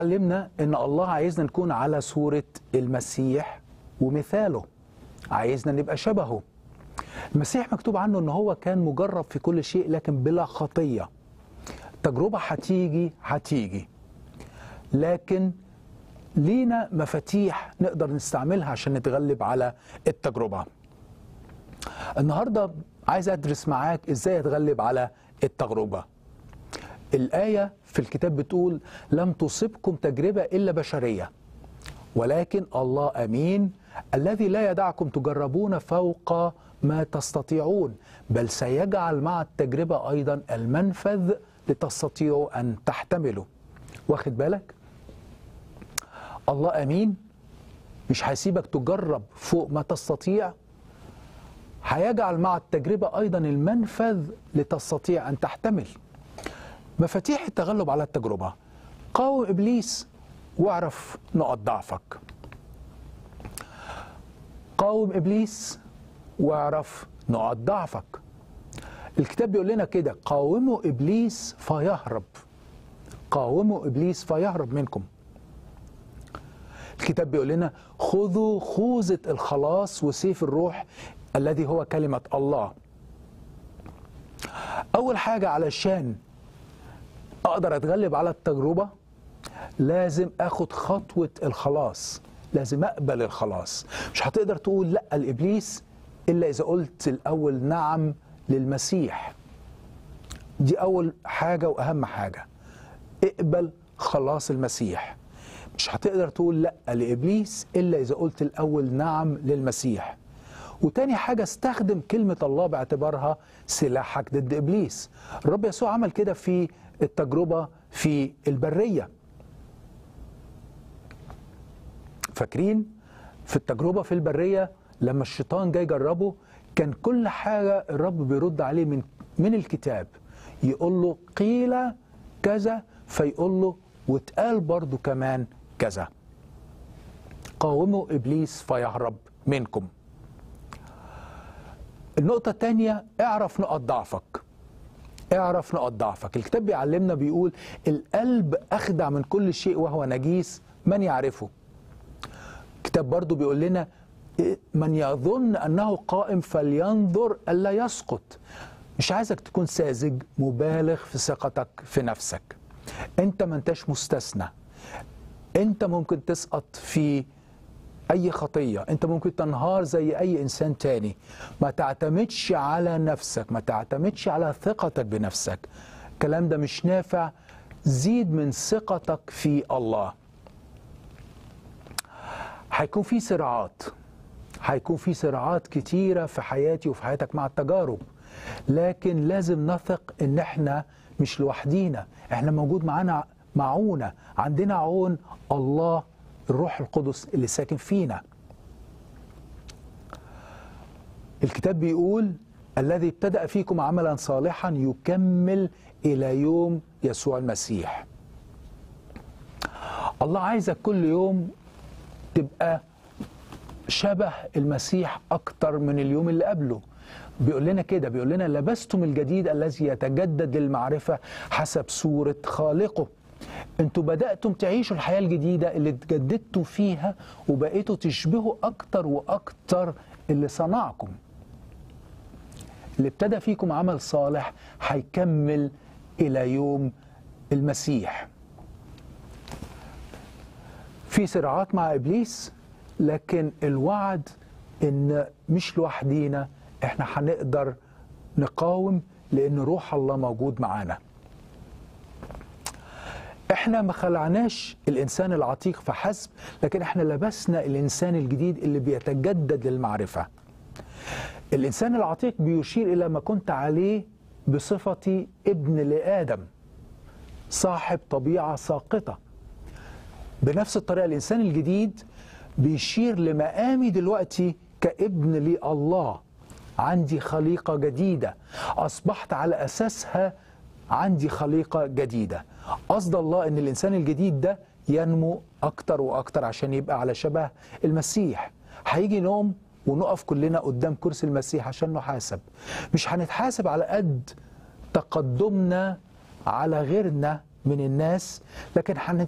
علمنا ان الله عايزنا نكون على صورة المسيح ومثاله عايزنا نبقى شبهه المسيح مكتوب عنه ان هو كان مجرب في كل شيء لكن بلا خطية تجربة هتيجي هتيجي لكن لينا مفاتيح نقدر نستعملها عشان نتغلب على التجربة النهاردة عايز أدرس معاك إزاي أتغلب على التجربة الآية في الكتاب بتقول لم تصبكم تجربة إلا بشرية ولكن الله أمين الذي لا يدعكم تجربون فوق ما تستطيعون بل سيجعل مع التجربة أيضا المنفذ لتستطيعوا أن تحتملوا واخد بالك الله أمين مش هيسيبك تجرب فوق ما تستطيع هيجعل مع التجربة أيضا المنفذ لتستطيع أن تحتمل مفاتيح التغلب على التجربة قاوم إبليس واعرف نقط ضعفك قاوم إبليس واعرف نقط ضعفك الكتاب بيقول لنا كده قاوموا إبليس فيهرب قاوموا إبليس فيهرب منكم الكتاب بيقول لنا خذوا خوذة الخلاص وسيف الروح الذي هو كلمة الله أول حاجة علشان أقدر أتغلب على التجربة لازم أخد خطوة الخلاص لازم أقبل الخلاص مش هتقدر تقول لأ لإبليس إلا إذا قلت الأول نعم للمسيح دي أول حاجة وأهم حاجة اقبل خلاص المسيح مش هتقدر تقول لا لابليس الا اذا قلت الاول نعم للمسيح وتاني حاجه استخدم كلمه الله باعتبارها سلاحك ضد ابليس الرب يسوع عمل كده في التجربه في البريه فاكرين في التجربه في البريه لما الشيطان جاي يجربه كان كل حاجه الرب بيرد عليه من من الكتاب يقول له قيل كذا فيقول له واتقال برضو كمان كذا قاوموا إبليس فيهرب منكم النقطة الثانية اعرف نقط ضعفك اعرف نقط ضعفك الكتاب بيعلمنا بيقول القلب أخدع من كل شيء وهو نجيس من يعرفه الكتاب برضو بيقول لنا من يظن أنه قائم فلينظر ألا يسقط مش عايزك تكون ساذج مبالغ في ثقتك في نفسك انت ما انتش مستثنى انت ممكن تسقط في اي خطيه انت ممكن تنهار زي اي انسان تاني ما تعتمدش على نفسك ما تعتمدش على ثقتك بنفسك الكلام ده مش نافع زيد من ثقتك في الله هيكون في صراعات هيكون في صراعات كتيرة في حياتي وفي حياتك مع التجارب لكن لازم نثق ان احنا مش لوحدينا احنا موجود معانا معونة عندنا عون الله الروح القدس اللي ساكن فينا الكتاب بيقول الذي ابتدأ فيكم عملا صالحا يكمل إلى يوم يسوع المسيح الله عايزك كل يوم تبقى شبه المسيح أكتر من اليوم اللي قبله بيقول لنا كده بيقول لنا لبستم الجديد الذي يتجدد للمعرفة حسب صورة خالقه انتوا بدأتم تعيشوا الحياة الجديدة اللي اتجددتوا فيها وبقيتوا تشبهوا أكتر وأكتر اللي صنعكم اللي ابتدى فيكم عمل صالح هيكمل إلى يوم المسيح في صراعات مع إبليس لكن الوعد إن مش لوحدينا احنا هنقدر نقاوم لان روح الله موجود معانا احنا ما خلعناش الانسان العتيق فحسب لكن احنا لبسنا الانسان الجديد اللي بيتجدد للمعرفه الانسان العتيق بيشير الى ما كنت عليه بصفتي ابن لادم صاحب طبيعه ساقطه بنفس الطريقه الانسان الجديد بيشير لمقامي دلوقتي كابن لي الله عندي خليقة جديدة أصبحت على أساسها عندي خليقة جديدة قصد الله أن الإنسان الجديد ده ينمو أكتر وأكتر عشان يبقى على شبه المسيح هيجي نوم ونقف كلنا قدام كرسي المسيح عشان نحاسب مش هنتحاسب على قد تقدمنا على غيرنا من الناس لكن